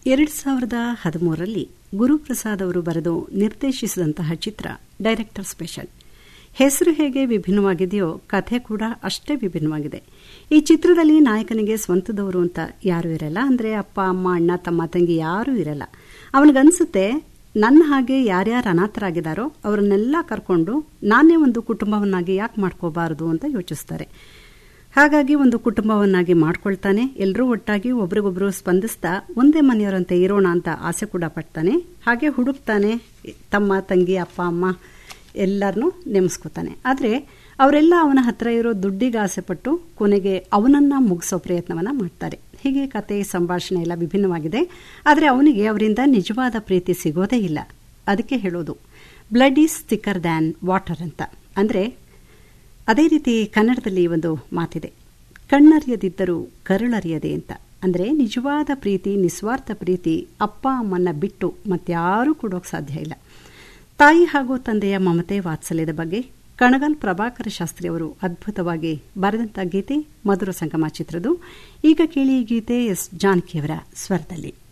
ಎರಡು ಸಾವಿರದ ಹದಿಮೂರರಲ್ಲಿ ಗುರುಪ್ರಸಾದ್ ಅವರು ಬರೆದು ನಿರ್ದೇಶಿಸಿದಂತಹ ಚಿತ್ರ ಡೈರೆಕ್ಟರ್ ಸ್ಪೆಷಲ್ ಹೆಸರು ಹೇಗೆ ವಿಭಿನ್ನವಾಗಿದೆಯೋ ಕಥೆ ಕೂಡ ಅಷ್ಟೇ ವಿಭಿನ್ನವಾಗಿದೆ ಈ ಚಿತ್ರದಲ್ಲಿ ನಾಯಕನಿಗೆ ಸ್ವಂತದವರು ಅಂತ ಯಾರೂ ಇರಲ್ಲ ಅಂದರೆ ಅಪ್ಪ ಅಮ್ಮ ಅಣ್ಣ ತಮ್ಮ ತಂಗಿ ಯಾರೂ ಇರಲ್ಲ ಅವನಿಗನ್ಸುತ್ತೆ ನನ್ನ ಹಾಗೆ ಯಾರ್ಯಾರು ಅನಾಥರಾಗಿದ್ದಾರೋ ಅವರನ್ನೆಲ್ಲ ಕರ್ಕೊಂಡು ನಾನೇ ಒಂದು ಕುಟುಂಬವನ್ನಾಗಿ ಯಾಕೆ ಮಾಡ್ಕೋಬಾರದು ಅಂತ ಯೋಚಿಸ್ತಾರೆ ಹಾಗಾಗಿ ಒಂದು ಕುಟುಂಬವನ್ನಾಗಿ ಮಾಡ್ಕೊಳ್ತಾನೆ ಎಲ್ಲರೂ ಒಟ್ಟಾಗಿ ಒಬ್ರಿಗೊಬ್ರು ಸ್ಪಂದಿಸ್ತಾ ಒಂದೇ ಮನೆಯವರಂತೆ ಇರೋಣ ಅಂತ ಆಸೆ ಕೂಡ ಪಡ್ತಾನೆ ಹಾಗೆ ಹುಡುಕ್ತಾನೆ ತಮ್ಮ ತಂಗಿ ಅಪ್ಪ ಅಮ್ಮ ಎಲ್ಲರನ್ನೂ ನೇಮಿಸ್ಕೋತಾನೆ ಆದರೆ ಅವರೆಲ್ಲ ಅವನ ಹತ್ರ ಇರೋ ದುಡ್ಡಿಗೆ ಆಸೆಪಟ್ಟು ಕೊನೆಗೆ ಅವನನ್ನ ಮುಗಿಸೋ ಪ್ರಯತ್ನವನ್ನ ಮಾಡ್ತಾರೆ ಹೀಗೆ ಕತೆ ಸಂಭಾಷಣೆ ಎಲ್ಲ ವಿಭಿನ್ನವಾಗಿದೆ ಆದರೆ ಅವನಿಗೆ ಅವರಿಂದ ನಿಜವಾದ ಪ್ರೀತಿ ಸಿಗೋದೇ ಇಲ್ಲ ಅದಕ್ಕೆ ಹೇಳೋದು blood is thicker than water ಅಂತ ಅಂದರೆ ಅದೇ ರೀತಿ ಕನ್ನಡದಲ್ಲಿ ಒಂದು ಮಾತಿದೆ ಕಣ್ಣರಿಯದಿದ್ದರೂ ಕರುಳರಿಯದೆ ಅಂತ ಅಂದರೆ ನಿಜವಾದ ಪ್ರೀತಿ ನಿಸ್ವಾರ್ಥ ಪ್ರೀತಿ ಅಪ್ಪ ಅಮ್ಮನ್ನ ಬಿಟ್ಟು ಮತ್ಯಾರೂ ಕೊಡೋಕೆ ಸಾಧ್ಯ ಇಲ್ಲ ತಾಯಿ ಹಾಗೂ ತಂದೆಯ ಮಮತೆ ವಾತ್ಸಲ್ಯದ ಬಗ್ಗೆ ಕಣಗಲ್ ಪ್ರಭಾಕರ ಶಾಸ್ತ್ರಿ ಅವರು ಅದ್ಭುತವಾಗಿ ಬರೆದಂಥ ಗೀತೆ ಮಧುರ ಸಂಗಮ ಚಿತ್ರದು ಈಗ ಕೇಳಿ ಈ ಗೀತೆ ಎಸ್ ಜಾನಕಿಯವರ ಸ್ವರದಲ್ಲಿ